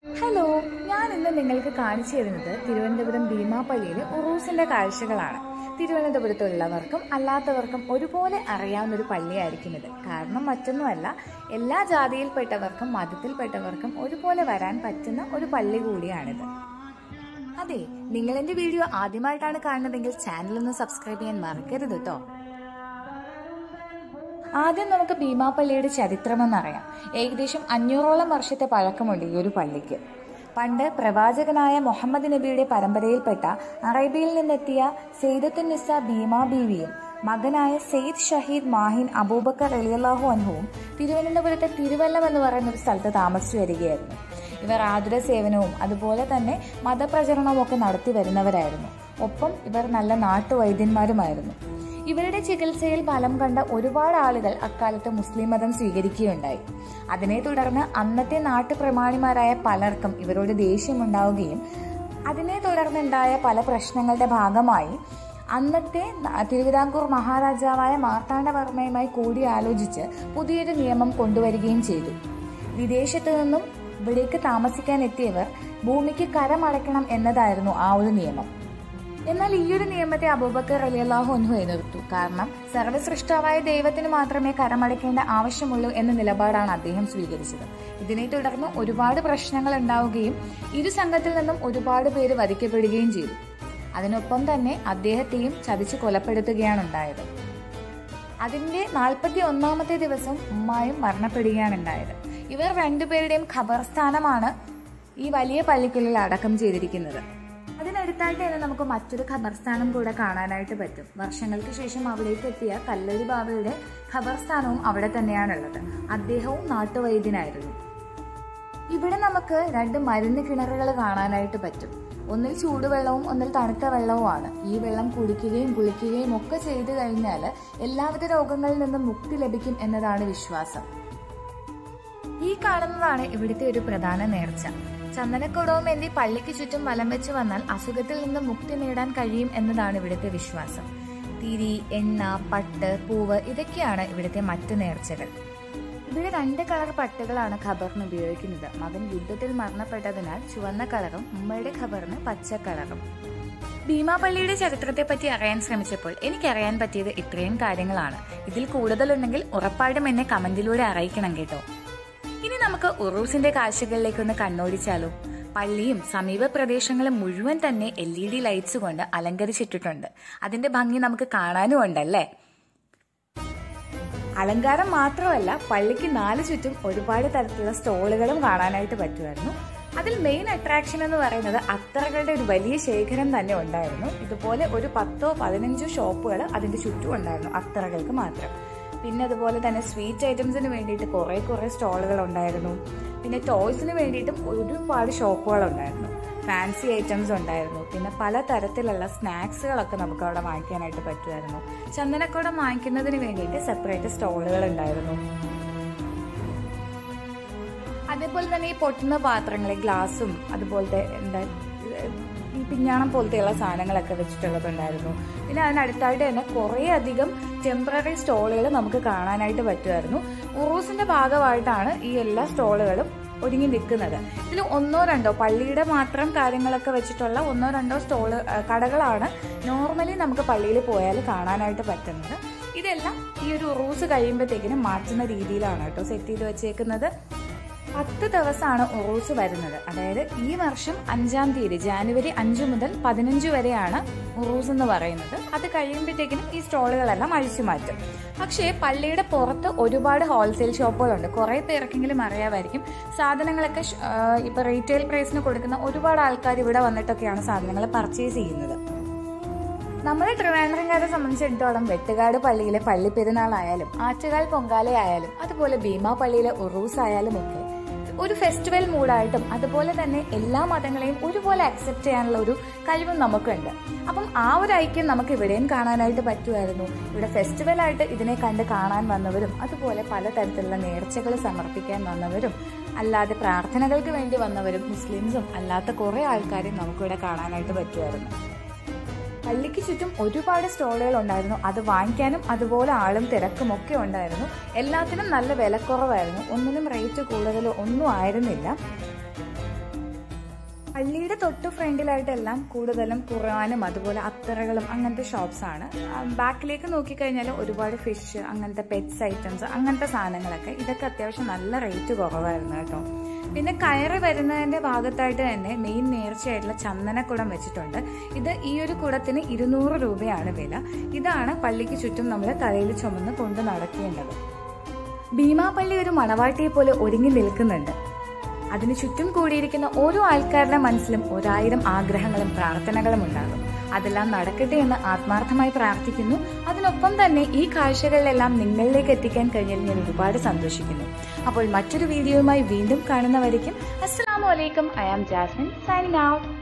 hello ഞാൻ ഇന്ന് നിങ്ങൾക്ക് കാണിച്ചു തരുന്നത് തിരുവനന്തപുരം ഭീമാപ്പള്ളിയിലെ ഉറൂസിന്റെ കാഴ്ചകളാണ് തിരുവനന്തപുരത്തുള്ളവർക്കും അല്ലാത്തവർക്കും ഒരുപോലെ അറിയാവുന്ന ഒരു പള്ളിയായിരിക്കും ഇത് കാരണം മറ്റൊന്നുമല്ല എല്ലാ ജാതിയിൽപ്പെട്ടവർക്കും മതത്തിൽപ്പെട്ടവർക്കും ഒരുപോലെ വരാൻ പറ്റുന്ന ഒരു പള്ളി കൂടിയാണിത് അതെ നിങ്ങൾ എന്റെ വീഡിയോ ആദ്യമായിട്ടാണ് കാണുന്നതെങ്കിൽ ചാനൽ ഒന്ന് സബ്സ്ക്രൈബ് ചെയ്യാൻ മറക്കരുത് കേട്ടോ ആദ്യം നമുക്ക് ഭീമാപ്പള്ളിയുടെ ചരിത്രമെന്നറിയാം ഏകദേശം അഞ്ഞൂറോളം വർഷത്തെ പഴക്കമുണ്ട് ഈ ഒരു പള്ളിക്ക് പണ്ട് പ്രവാചകനായ മുഹമ്മദ് നബിയുടെ പരമ്പരയിൽപ്പെട്ട അറേബ്യയിൽ നിന്നെത്തിയ സെയ്ദത്തുൻ നിസ ഭീമാ ബീവിയും മകനായ സെയ്ദ് ഷഹീദ് മാഹിൻ അബൂബക്കർ അലിയല്ലാഹു അൻഹുവും തിരുവനന്തപുരത്തെ തിരുവല്ലം എന്ന് പറയുന്ന ഒരു സ്ഥലത്ത് താമസിച്ചു വരികയായിരുന്നു ഇവർ ആതുര സേവനവും അതുപോലെ തന്നെ മതപ്രചരണവും ഒക്കെ നടത്തി വരുന്നവരായിരുന്നു ഒപ്പം ഇവർ നല്ല നാട്ടുവൈദ്യന്മാരുമായിരുന്നു ഇവരുടെ ചികിത്സയിൽ ഫലം കണ്ട ഒരുപാട് ആളുകൾ അക്കാലത്ത് മുസ്ലിം മതം സ്വീകരിക്കുകയുണ്ടായി അതിനെ തുടർന്ന് അന്നത്തെ നാട്ടുപ്രമാണിമാരായ പലർക്കും ഇവരോട് ദേഷ്യമുണ്ടാവുകയും അതിനെ തുടർന്നുണ്ടായ പല പ്രശ്നങ്ങളുടെ ഭാഗമായി അന്നത്തെ തിരുവിതാംകൂർ മഹാരാജാവായ മാർത്താണ്ഡവർമ്മയുമായി കൂടിയാലോചിച്ച് പുതിയൊരു നിയമം കൊണ്ടുവരികയും ചെയ്തു വിദേശത്തു നിന്നും ഇവിടേക്ക് താമസിക്കാൻ എത്തിയവർ ഭൂമിക്ക് കരമടയ്ക്കണം എന്നതായിരുന്നു ആ ഒരു നിയമം എന്നാൽ ഈ ഒരു നിയമത്തെ അബൂബക്കർ അലി അള്ളാഹു ഒന്നു എതിർത്തു കാരണം സർവ്വസൃഷ്ടാവായ ദൈവത്തിന് മാത്രമേ കരമടയ്ക്കേണ്ട ആവശ്യമുള്ളൂ എന്ന നിലപാടാണ് അദ്ദേഹം സ്വീകരിച്ചത് ഇതിനെ തുടർന്ന് ഒരുപാട് പ്രശ്നങ്ങൾ ഉണ്ടാവുകയും ഇരു സംഘത്തിൽ നിന്നും ഒരുപാട് പേര് വധിക്കപ്പെടുകയും ചെയ്തു അതിനൊപ്പം തന്നെ അദ്ദേഹത്തെയും ചതിച്ച് കൊലപ്പെടുത്തുകയാണ് ഉണ്ടായത് അതിന്റെ നാൽപ്പത്തി ഒന്നാമത്തെ ദിവസം ഉമ്മായും മരണപ്പെടുകയാണ് ഉണ്ടായത് ഇവർ രണ്ടുപേരുടെയും ഖബർസ്ഥാനമാണ് ഈ വലിയ പള്ളിക്കുള്ളിൽ അടക്കം ചെയ്തിരിക്കുന്നത് അതിനടുത്തായിട്ട് തന്നെ നമുക്ക് മറ്റൊരു ഖബർസ്ഥാനം കൂടെ കാണാനായിട്ട് പറ്റും വർഷങ്ങൾക്ക് ശേഷം അവിടേക്ക് എത്തിയ കല്ലടി ബാബയുടെ ഖബർസ്ഥാനവും അവിടെ തന്നെയാണുള്ളത് അദ്ദേഹവും നാട്ടുവൈദ്യനായിരുന്നു ഇവിടെ നമുക്ക് രണ്ട് മരുന്ന് കിണറുകൾ കാണാനായിട്ട് പറ്റും ഒന്നിൽ ചൂടുവെള്ളവും ഒന്നിൽ തണുത്ത വെള്ളവുമാണ് ഈ വെള്ളം കുടിക്കുകയും കുളിക്കുകയും ഒക്കെ ചെയ്തു കഴിഞ്ഞാൽ എല്ലാവിധ രോഗങ്ങളിൽ നിന്നും മുക്തി ലഭിക്കും എന്നതാണ് വിശ്വാസം ഈ കാണുന്നതാണ് ഇവിടുത്തെ ഒരു പ്രധാന നേർച്ച ചന്ദനക്കുടവും എന്തി പള്ളിക്ക് ചുറ്റും വലം വെച്ച് വന്നാൽ അസുഖത്തിൽ നിന്ന് മുക്തി നേടാൻ കഴിയും എന്നതാണ് ഇവിടുത്തെ വിശ്വാസം തിരി എണ്ണ പട്ട് പൂവ് ഇതൊക്കെയാണ് ഇവിടുത്തെ മറ്റു നേർച്ചകൾ ഇവിടെ രണ്ട് കളർ പട്ടുകളാണ് ഖബറിന് ഉപയോഗിക്കുന്നത് മകൻ യുദ്ധത്തിൽ മരണപ്പെട്ടതിനാൽ ചുവന്ന കളറും ഉമ്മയുടെ ഖബറിന് പച്ച കളറും ഭീമാപള്ളിയുടെ ചരിത്രത്തെ പറ്റി അറിയാൻ ശ്രമിച്ചപ്പോൾ എനിക്കറിയാൻ പറ്റിയത് ഇത്രയും കാര്യങ്ങളാണ് ഇതിൽ കൂടുതലുണ്ടെങ്കിൽ ഉറപ്പായിട്ടും എന്നെ കമന്റിലൂടെ അറിയിക്കണം കേട്ടോ ഇനി നമുക്ക് ഉറൂസിന്റെ കാഴ്ചകളിലേക്കൊന്ന് കണ്ണോടിച്ചാലോ പള്ളിയും സമീപ പ്രദേശങ്ങളും മുഴുവൻ തന്നെ എൽ ഇ ഡി ലൈറ്റ്സ് കൊണ്ട് അലങ്കരിച്ചിട്ടിട്ടുണ്ട് അതിന്റെ ഭംഗി നമുക്ക് കാണാനും ഉണ്ടല്ലേ അലങ്കാരം മാത്രമല്ല പള്ളിക്ക് നാല് ചുറ്റും ഒരുപാട് തരത്തിലുള്ള സ്റ്റോളുകളും കാണാനായിട്ട് പറ്റുമായിരുന്നു അതിൽ മെയിൻ അട്രാക്ഷൻ എന്ന് പറയുന്നത് അത്തറകളുടെ ഒരു വലിയ ശേഖരം തന്നെ ഉണ്ടായിരുന്നു ഇതുപോലെ ഒരു പത്തോ പതിനഞ്ചോ ഷോപ്പുകൾ അതിന്റെ ചുറ്റും ഉണ്ടായിരുന്നു അത്തറകൾക്ക് മാത്രം പിന്നെ അതുപോലെ തന്നെ സ്വീറ്റ് ഐറ്റംസിന് വേണ്ടിയിട്ട് കുറേ കുറേ സ്റ്റോളുകൾ ഉണ്ടായിരുന്നു പിന്നെ ടോയ്സിന് വേണ്ടിയിട്ടും ഒരുപാട് ഷോപ്പുകൾ ഉണ്ടായിരുന്നു ഫാൻസി ഐറ്റംസ് ഉണ്ടായിരുന്നു പിന്നെ പല തരത്തിലുള്ള സ്നാക്സുകളൊക്കെ നമുക്ക് അവിടെ വാങ്ങിക്കാനായിട്ട് പറ്റുമായിരുന്നു ചന്ദനക്കുടം വാങ്ങിക്കുന്നതിന് വേണ്ടിയിട്ട് സെപ്പറേറ്റ് സ്റ്റോളുകൾ ഉണ്ടായിരുന്നു അതേപോലെ തന്നെ ഈ പൊട്ടുന്ന പാത്രങ്ങൾ ഗ്ലാസും അതുപോലത്തെ എന്താ ഈ പിഞ്ഞാണം പോലത്തെയുള്ള സാധനങ്ങളൊക്കെ വെച്ചിട്ടുള്ളതുണ്ടായിരുന്നു പിന്നെ അതിനടുത്തായിട്ട് തന്നെ കുറേ അധികം ടെമ്പററി സ്റ്റോളുകൾ നമുക്ക് കാണാനായിട്ട് പറ്റുമായിരുന്നു ഉറൂസിന്റെ ഭാഗമായിട്ടാണ് ഈ എല്ലാ സ്റ്റോളുകളും ഒരുങ്ങി നിൽക്കുന്നത് ഇതിൽ ഒന്നോ രണ്ടോ പള്ളിയുടെ മാത്രം കാര്യങ്ങളൊക്കെ വെച്ചിട്ടുള്ള ഒന്നോ രണ്ടോ സ്റ്റോള് കടകളാണ് നോർമലി നമുക്ക് പള്ളിയിൽ പോയാൽ കാണാനായിട്ട് പറ്റുന്നത് ഇതെല്ലാം ഈ ഒരു ഉറൂസ് കഴിയുമ്പോഴത്തേക്കിനും മാറ്റുന്ന രീതിയിലാണ് കേട്ടോ സെറ്റ് ചെയ്ത് വെച്ചേക്കുന്നത് പത്ത് ദിവസമാണ് ഉറൂസ് വരുന്നത് അതായത് ഈ വർഷം അഞ്ചാം തീയതി ജാനുവരി അഞ്ചു മുതൽ പതിനഞ്ച് വരെയാണ് ഉറൂസ് എന്ന് പറയുന്നത് അത് കഴിയുമ്പോഴത്തേക്കിനും ഈ സ്റ്റോളുകളെല്ലാം അഴിച്ചു മാറ്റും പക്ഷേ പള്ളിയുടെ പുറത്ത് ഒരുപാട് ഹോൾസെയിൽ ഷോപ്പുകളുണ്ട് കുറേ പേർക്കെങ്കിലും അറിയാമായിരിക്കും സാധനങ്ങളൊക്കെ ഇപ്പൊ റീറ്റെയിൽ പ്രൈസിന് കൊടുക്കുന്ന ഒരുപാട് ആൾക്കാർ ഇവിടെ വന്നിട്ടൊക്കെയാണ് സാധനങ്ങൾ പർച്ചേസ് ചെയ്യുന്നത് നമ്മുടെ ട്രിവാൻഡ്രംകാരെ സംബന്ധിച്ചിടത്തോളം വെട്ടുകാട് പള്ളിയിലെ പള്ളി പെരുന്നാളായാലും ആറ്റുകാൽ പൊങ്കാലയായാലും അതുപോലെ ഭീമാ പള്ളിയിലെ ഉറൂസ് ആയാലും ഒക്കെ ഒരു ഫെസ്റ്റിവൽ മൂഡായിട്ടും അതുപോലെ തന്നെ എല്ലാ മതങ്ങളെയും ഒരുപോലെ അക്സെപ്റ്റ് ചെയ്യാനുള്ള ഒരു കഴിവും നമുക്കുണ്ട് അപ്പം ആ ഒരു ഐക്യം നമുക്ക് ഇവിടെയും കാണാനായിട്ട് പറ്റുമായിരുന്നു ഇവിടെ ഫെസ്റ്റിവലായിട്ട് ഇതിനെ കണ്ട് കാണാൻ വന്നവരും അതുപോലെ പലതരത്തിലുള്ള നേർച്ചകൾ സമർപ്പിക്കാൻ വന്നവരും അല്ലാതെ പ്രാർത്ഥനകൾക്ക് വേണ്ടി വന്നവരും മുസ്ലിംസും അല്ലാത്ത കുറേ ആൾക്കാരെയും നമുക്കിവിടെ കാണാനായിട്ട് പറ്റുമായിരുന്നു പള്ളിക്ക് ചുറ്റും ഒരുപാട് സ്റ്റോളുകൾ ഉണ്ടായിരുന്നു അത് വാങ്ങിക്കാനും അതുപോലെ ആളും തിരക്കും ഒക്കെ ഉണ്ടായിരുന്നു എല്ലാത്തിനും നല്ല വിലക്കുറവായിരുന്നു ഒന്നിനും റേറ്റ് കൂടുതലോ ഒന്നും ആയിരുന്നില്ല പള്ളിയുടെ തൊട്ട് ഫ്രണ്ടിലായിട്ടെല്ലാം കൂടുതലും ഖുറാനും അതുപോലെ അത്തറകളും അങ്ങനത്തെ ഷോപ്സ് ആണ് ബാക്കിലേക്ക് നോക്കിക്കഴിഞ്ഞാൽ ഒരുപാട് ഫിഷ് അങ്ങനത്തെ പെറ്റ്സ് ഐറ്റംസ് അങ്ങനത്തെ സാധനങ്ങളൊക്കെ ഇതൊക്കെ അത്യാവശ്യം നല്ല റേറ്റ് കുറവായിരുന്നു കേട്ടോ പിന്നെ കയറി വരുന്നതിന്റെ ഭാഗത്തായിട്ട് തന്നെ മെയിൻ നേർച്ചയായിട്ടുള്ള ചന്ദനക്കുടം വെച്ചിട്ടുണ്ട് ഇത് ഈ ഒരു കുടത്തിന് ഇരുന്നൂറ് രൂപയാണ് വില ഇതാണ് പള്ളിക്ക് ചുറ്റും നമ്മൾ തലയിൽ ചുമന്ന് കൊണ്ട് നടക്കേണ്ടത് ഭീമാപള്ളി ഒരു മണവാട്ടിയെ പോലെ ഒരുങ്ങി നിൽക്കുന്നുണ്ട് അതിനു ചുറ്റും കൂടിയിരിക്കുന്ന ഓരോ ആൾക്കാരുടെ മനസ്സിലും ഒരായിരം ആഗ്രഹങ്ങളും പ്രാർത്ഥനകളും ഉണ്ടാകും അതെല്ലാം നടക്കട്ടെ എന്ന് ആത്മാർത്ഥമായി പ്രാർത്ഥിക്കുന്നു അതിനൊപ്പം തന്നെ ഈ കാഴ്ചകളിലെല്ലാം നിങ്ങളിലേക്ക് എത്തിക്കാൻ കഴിഞ്ഞാൽ ഞാൻ ഒരുപാട് സന്തോഷിക്കുന്നു അപ്പോൾ മറ്റൊരു വീഡിയോയുമായി വീണ്ടും കാണുന്നവരേക്കും അസ്സാം വലൈക്കും I am Jasmine signing out